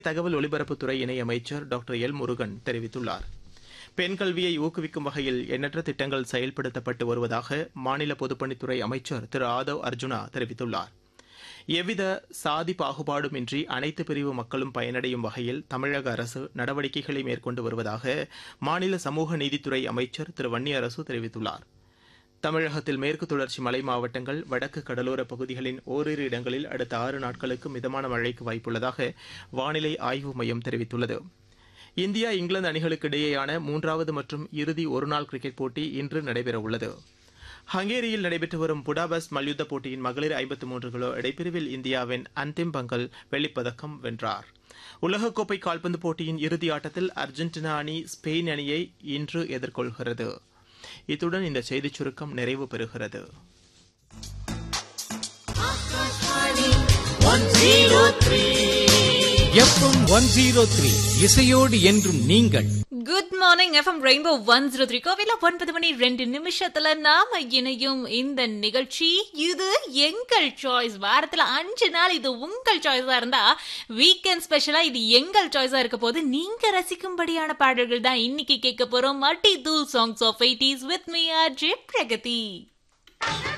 தகவல் ஒலிபரப்புத்துறை இணையமைச்சர் டாக்டர் எல் முருகன் தெரிவித்துள்ளார் பெண் கல்வியை ஊக்குவிக்கும் வகையில் எண்ணற்ற திட்டங்கள் செயல்படுத்தப்பட்டு வருவதாக மாநில பொதுப்பணித்துறை அமைச்சர் திரு ஆதவ் அர்ஜுனா தெரிவித்துள்ளார் எவ்வித சாதி பாகுபாடுமின்றி அனைத்து பிரிவு மக்களும் பயனடையும் வகையில் தமிழக அரசு நடவடிக்கைகளை மேற்கொண்டு வருவதாக மாநில சமூக நீதித்துறை அமைச்சர் திரு வன்னியரசு தெரிவித்துள்ளார் தமிழகத்தில் மேற்கு தொடர்ச்சி மலை மாவட்டங்கள் வடக்கு கடலோர பகுதிகளின் ஓரிரு இடங்களில் அடுத்த ஆறு நாட்களுக்கு மிதமான மழைக்கு வாய்ப்புள்ளதாக வானிலை ஆய்வு மையம் தெரிவித்துள்ளது இந்தியா இங்கிலாந்து அணிகளுக்கு இடையேயான மூன்றாவது மற்றும் இறுதி ஒருநாள் கிரிக்கெட் போட்டி இன்று நடைபெறவுள்ளது ஹங்கேரியில் நடைபெற்று வரும் புடாபெஸ்ட் மல்யுத்த போட்டியின் மகளிர் ஐம்பத்து மூன்று கிலோ இடைப்பிரிவில் இந்தியாவின் அந்திம் பங்கல் வெள்ளிப்பதக்கம் வென்றார் உலகக்கோப்பை கால்பந்து போட்டியின் இறுதி ஆட்டத்தில் அர்ஜென்டினா அணி ஸ்பெயின் அணியை இன்று எதிர்கொள்கிறது இத்துடன் இந்த செய்திச் சுருக்கம் நிறைவு பெறுகிறது எஃப்எம் ஒன் ஜீரோ த்ரீ இசையோடு என்றும் நீங்கள் good morning FM rainbow one zero three கோவில ஒன்பது மணி ரெண்டு நிமிஷத்துல நாம இணையும் இந்த நிகழ்ச்சி இது எங்கள் சாய்ஸ் வாரத்துல அஞ்சு நாள் இது உங்கள் சாய்ஸா இருந்தா வீக்கெண்ட் ஸ்பெஷலா இது எங்கள் சாய்ஸா இருக்க போது நீங்க ரசிக்கும்படியான பாடல்கள் தான் இன்னைக்கு கேட்க போறோம் மட்டி தூள் songs of eighties with me R J Pragati